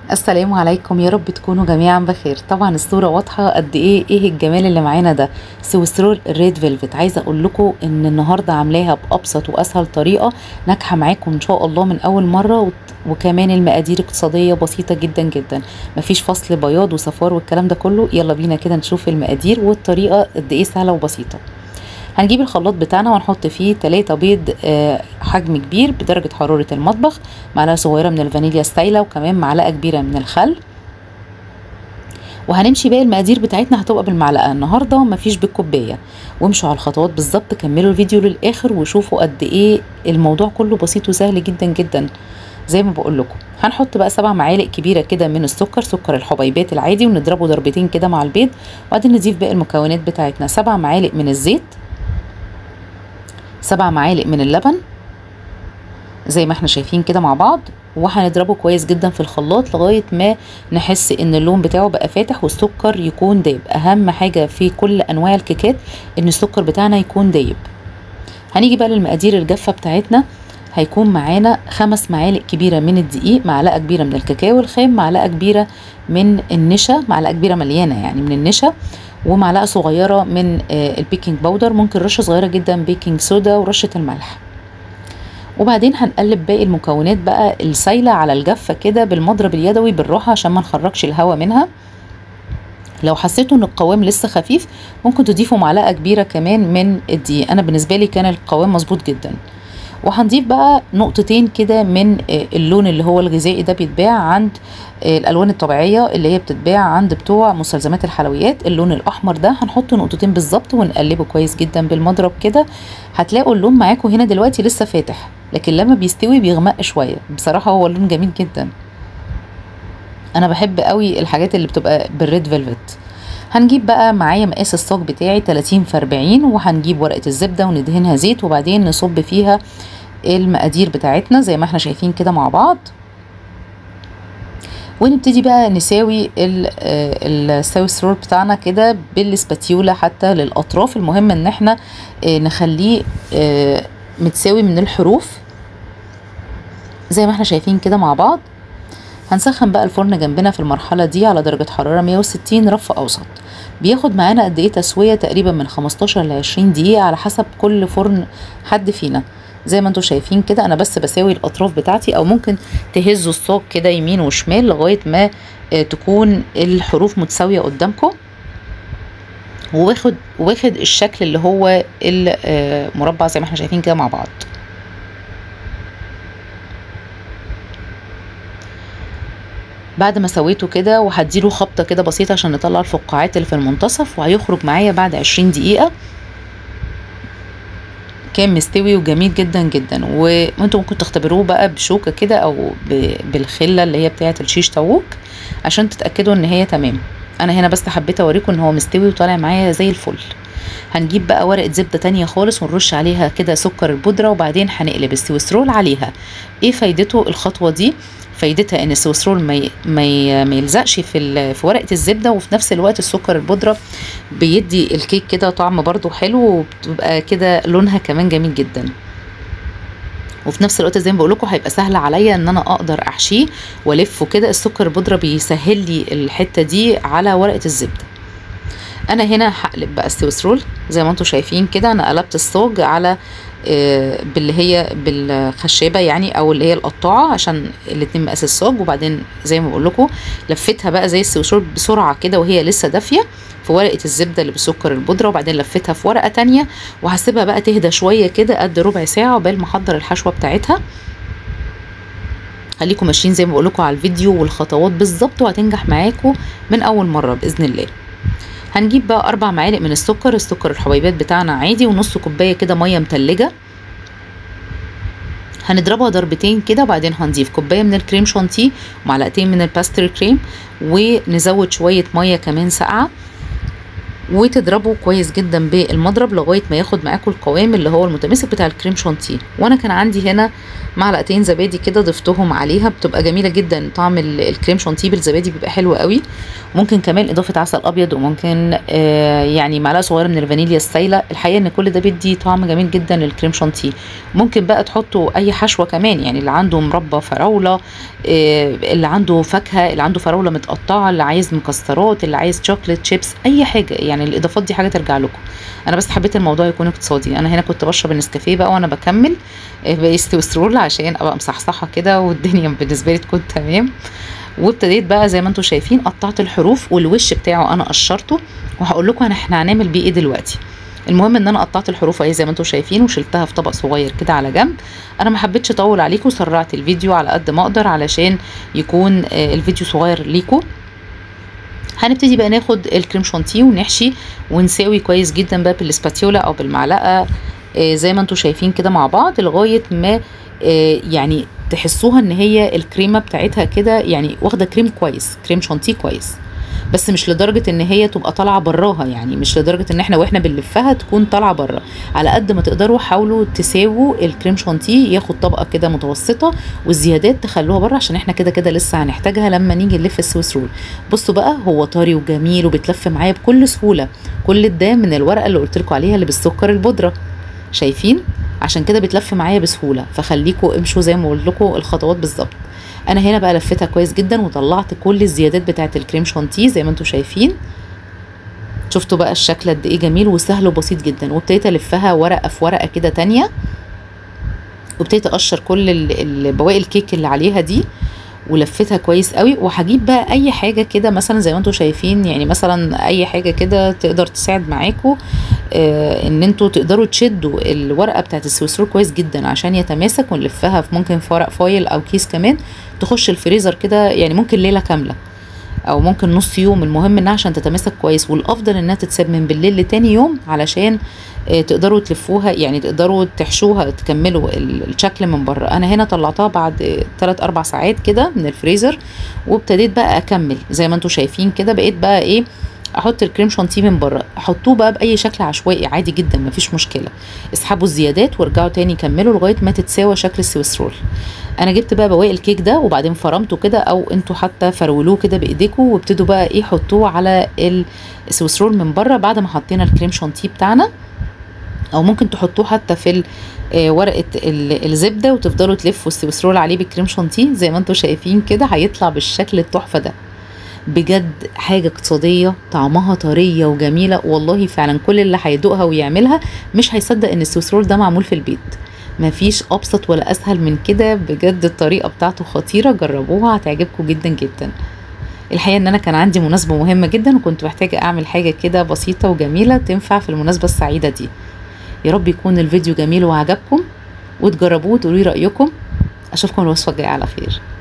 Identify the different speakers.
Speaker 1: السلام عليكم يا رب تكونوا جميعا بخير طبعا الصوره واضحه قد ايه ايه الجمال اللي معانا ده سويسترول ريد فيلفت عايزه اقول لكم ان النهارده عاملاها بابسط واسهل طريقه ناجحه معاكم ان شاء الله من اول مره وت- وكمان المقادير اقتصاديه بسيطه جدا جدا مفيش فصل بياض وصفار والكلام ده كله يلا بينا كده نشوف المقادير والطريقه قد ايه سهله وبسيطه هنجيب الخلاط بتاعنا وهنحط فيه 3 بيض آه، حجم كبير بدرجة حرارة المطبخ معلقة صغيرة من الفانيليا السايلة وكمان معلقة كبيرة من الخل وهنمشي باقي المقادير بتاعتنا هتبقى بالمعلقة النهاردة مفيش بالكوباية وامشوا على الخطوات بالظبط كملوا الفيديو للآخر وشوفوا قد ايه الموضوع كله بسيط وسهل جدا جدا زي ما بقول لكم هنحط بقى سبع معالق كبيره كده من السكر سكر الحبيبات العادي ونضربه ضربتين كده مع البيض وبعدين نضيف باقي المكونات بتاعتنا سبع معالق من الزيت سبع معالق من اللبن زي ما احنا شايفين كده مع بعض وهنضربه كويس جدا في الخلاط لغاية ما نحس ان اللون بتاعه بقى فاتح والسكر يكون دايب اهم حاجة في كل انواع الكيكات ان السكر بتاعنا يكون دايب هنيجي بقى للمقادير الجافة بتاعتنا هيكون معانا خمس معالق كبيرة من الدقيق معلقة كبيرة من الكاكاو الخام معلقة كبيرة من النشا معلقة كبيرة مليانة يعني من النشا ومعلقة صغيرة من آه، البيكنج باودر ممكن رشة صغيرة جدا بيكنج سودا ورشة الملح وبعدين هنقلب باقي المكونات بقى السايلة على الجافة كده بالمضرب اليدوي بالراحة عشان ما نخرجش الهواء منها لو حسيتوا ان القوام لسه خفيف ممكن تضيفوا معلقة كبيرة كمان من الدقيق انا بالنسبة لي كان القوام مظبوط جدا وهنضيف بقى نقطتين كده من آه، اللون اللي هو الغذائي ده بيتباع عند آه، الالوان الطبيعيه اللي هي بتتباع عند بتوع مستلزمات الحلويات اللون الاحمر ده هنحط نقطتين بالظبط ونقلبه كويس جدا بالمضرب كده هتلاقوا اللون معاكم هنا دلوقتي لسه فاتح لكن لما بيستوي بيغمق شويه بصراحه هو اللون جميل جدا انا بحب قوي الحاجات اللي بتبقى بالريد فيلفت هنجيب بقى معايا مقاس الصاج بتاعي 30 في 40 وهنجيب ورقه الزبده وندهنها زيت وبعدين نصب فيها المقادير بتاعتنا زي ما احنا شايفين كده مع بعض ونبتدي بقى نساوي ال- آه، الساوي رول بتاعنا كده بالسباتيولا حتى للاطراف المهم ان احنا آه، نخليه آه، متساوي من الحروف زي ما احنا شايفين كده مع بعض هنسخن بقى الفرن جنبنا في المرحلة دي على درجة حرارة 160 رف أوسط بياخد معانا قد ايه تسوية تقريبا من 15 ل 20 دقيقة على حسب كل فرن حد فينا زي ما انتم شايفين كده انا بس بساوي الاطراف بتاعتي او ممكن تهزوا الصاج كده يمين وشمال لغاية ما آه، تكون الحروف متساوية قدامكم واخد واخد الشكل اللي هو المربع زي ما احنا شايفين كده مع بعض بعد ما سويته كده وهديله خبطه كده بسيطه عشان نطلع الفقاعات اللي في المنتصف وهيخرج معايا بعد 20 دقيقه كان مستوي وجميل جدا جدا وانتوا ممكن تختبروه بقى بشوكه كده او ب- بالخله اللي هي بتاعه الشيش طاووق عشان تتاكدوا ان هي تمام انا هنا بس حبيت اوريكم ان هو مستوي وطالع معايا زي الفل هنجيب بقى ورقه زبده تانية خالص ونرش عليها كده سكر البودره وبعدين هنقلب السويسرول عليها ايه فايدته الخطوه دي فايدتها ان السويسرول ما ي- ما ي- ما يلزقش في ال- في ورقه الزبده وفي نفس الوقت السكر البودره بيدي الكيك كده طعم برضو حلو وبتبقى كده لونها كمان جميل جدا وفي نفس الوقت زي ما بقول لكم هيبقى سهل عليا ان انا اقدر احشيه والفه كده السكر البودره بيسهل لي الحته دي على ورقه الزبده انا هنا هقلب بقى السويسرول زي ما انتم شايفين كده انا قلبت الصاج على آه، باللي هي بالخشابه يعني او اللي هي القطاعه عشان الاتنين مقاس الصاج وبعدين زي ما بقول لكم لفتها بقى زي السويسرول بسرعه كده وهي لسه دافيه في ورقه الزبده اللي بسكر البودره وبعدين لفتها في ورقه تانية وهسيبها بقى تهدى شويه كده قد ربع ساعه عقبال ما احضر الحشوه بتاعتها خليكم ماشيين زي ما بقول لكم على الفيديو والخطوات بالظبط وهتنجح معاكم من اول مره باذن الله هنجيب بقى اربع معالق من السكر السكر الحبيبات بتاعنا عادي ونص كوبايه كده ميه متلجه هنضربها ضربتين كده وبعدين هنضيف كوبايه من الكريم شانتيه ومعلقتين من الباستري كريم ونزود شويه ميه كمان ساقعه وتضربه كويس جدا بالمضرب لغايه ما ياخد معاكم القوام اللي هو المتماسك بتاع الكريم شانتيه وانا كان عندي هنا معلقتين زبادي كده ضفتهم عليها بتبقى جميله جدا طعم الكريم شانتيه بالزبادي بيبقى حلو قوي ممكن كمان اضافه عسل ابيض وممكن آه يعني معلقه صغيره من الفانيليا السايله الحقيقه ان كل ده بيدي طعم جميل جدا للكريم شانتيه ممكن بقى تحطوا اي حشوه كمان يعني اللي عنده مربى فراوله آه اللي عنده فاكهه اللي عنده فراوله متقطعه اللي عايز مكسرات اللي عايز شوكليت شيبس اي حاجه يعني الاضافات دي حاجه ترجع لكم انا بس حبيت الموضوع يكون اقتصادي انا هنا كنت بشرب النسكافيه بقى وانا بكمل بيستوسترول عشان ابقى مصحصحه كده والدنيا بالنسبه لي تكون تمام وابتديت بقى زي ما انتم شايفين قطعت الحروف والوش بتاعه انا قشرته وهقول لكم احنا هنعمل بيه ايه دلوقتي المهم ان انا قطعت الحروف اهي زي ما انتم شايفين وشلتها في طبق صغير كده على جنب انا ما حبيتش اطول عليكم سرعت الفيديو على قد ما اقدر علشان يكون الفيديو صغير ليكم هنبتدي بقى ناخد الكريم شانتيه ونحشي ونساوي كويس جدا بقى بالسباتيولا او بالمعلقه زي ما انتم شايفين كده مع بعض لغايه ما يعني تحسوها ان هي الكريمه بتاعتها كده يعني واخده كريم كويس كريم شانتيه كويس بس مش لدرجه ان هي تبقى طالعه براها يعني مش لدرجه ان احنا واحنا بنلفها تكون طالعه بره على قد ما تقدروا حاولوا تساووا الكريم شانتيه ياخد طبقه كده متوسطه والزيادات تخلوها بره عشان احنا كده كده لسه هنحتاجها لما نيجي نلف السويس رول بصوا بقى هو طري وجميل وبيتلف معايا بكل سهوله كل ده من الورقه اللي قلت لكم عليها اللي بالسكر البودره شايفين عشان كده بيتلف معايا بسهوله فخليكوا امشوا زي ما قلت لكم الخطوات بالظبط انا هنا بقى لفتها كويس جدا وطلعت كل الزيادات بتاعه الكريم شانتيه زي ما انتم شايفين شفتوا بقى الشكل قد ايه جميل وسهل وبسيط جدا وابتديت الفها ورقه في ورقه كده تانية وابتديت اقشر كل بواقي الكيك اللي عليها دي ولفتها كويس قوي وهجيب بقى اي حاجه كده مثلا زي ما انتم شايفين يعني مثلا اي حاجه كده تقدر تساعد معاكم آه ان انتوا تقدروا تشدوا الورقه بتاعت السويس رول كويس جدا عشان يتماسك ونلفها في ممكن في ورق فايل او كيس كمان تخش الفريزر كده يعني ممكن ليله كامله او ممكن نص يوم المهم انها عشان تتماسك كويس والافضل انها تتساب من بالليل لتاني يوم علشان آه تقدروا تلفوها يعني تقدروا تحشوها تكملوا الشكل من بره انا هنا طلعتها بعد 3 4 ساعات كده من الفريزر وابتديت بقى اكمل زي ما انتم شايفين كده بقيت بقى ايه احط الكريم شانتيه من بره حطوه بقى باي شكل عشوائي عادي جدا مفيش مشكله اسحبوا الزيادات وارجعوا تاني كملوا لغايه ما تتساوى شكل السويس رول انا جبت بقى بواقي الكيك ده وبعدين فرمته كده او انتوا حتى فرولوه كده بايديكم وابتدوا بقى ايه حطوه على السويس رول من بره بعد ما حطينا الكريم شانتيه بتاعنا او ممكن تحطوه حتى في ورقه الزبده وتفضلوا تلفوا السويس رول عليه بالكريم شانتيه زي ما انتم شايفين كده هيطلع بالشكل التحفه ده بجد حاجة اقتصادية طعمها طرية وجميلة والله فعلا كل اللي هيدوقها ويعملها مش هيصدق ان السويس رول ده معمول في البيت مفيش ابسط ولا اسهل من كده بجد الطريقة بتاعته خطيرة جربوها هتعجبكم جدا جدا الحقيقة ان انا كان عندي مناسبة مهمة جدا وكنت محتاجة اعمل حاجة كده بسيطة وجميلة تنفع في المناسبة السعيدة دي يا رب يكون الفيديو جميل وعجبكم وتجربوه وتقولوا رأيكم اشوفكم الوصفة الجاية على خير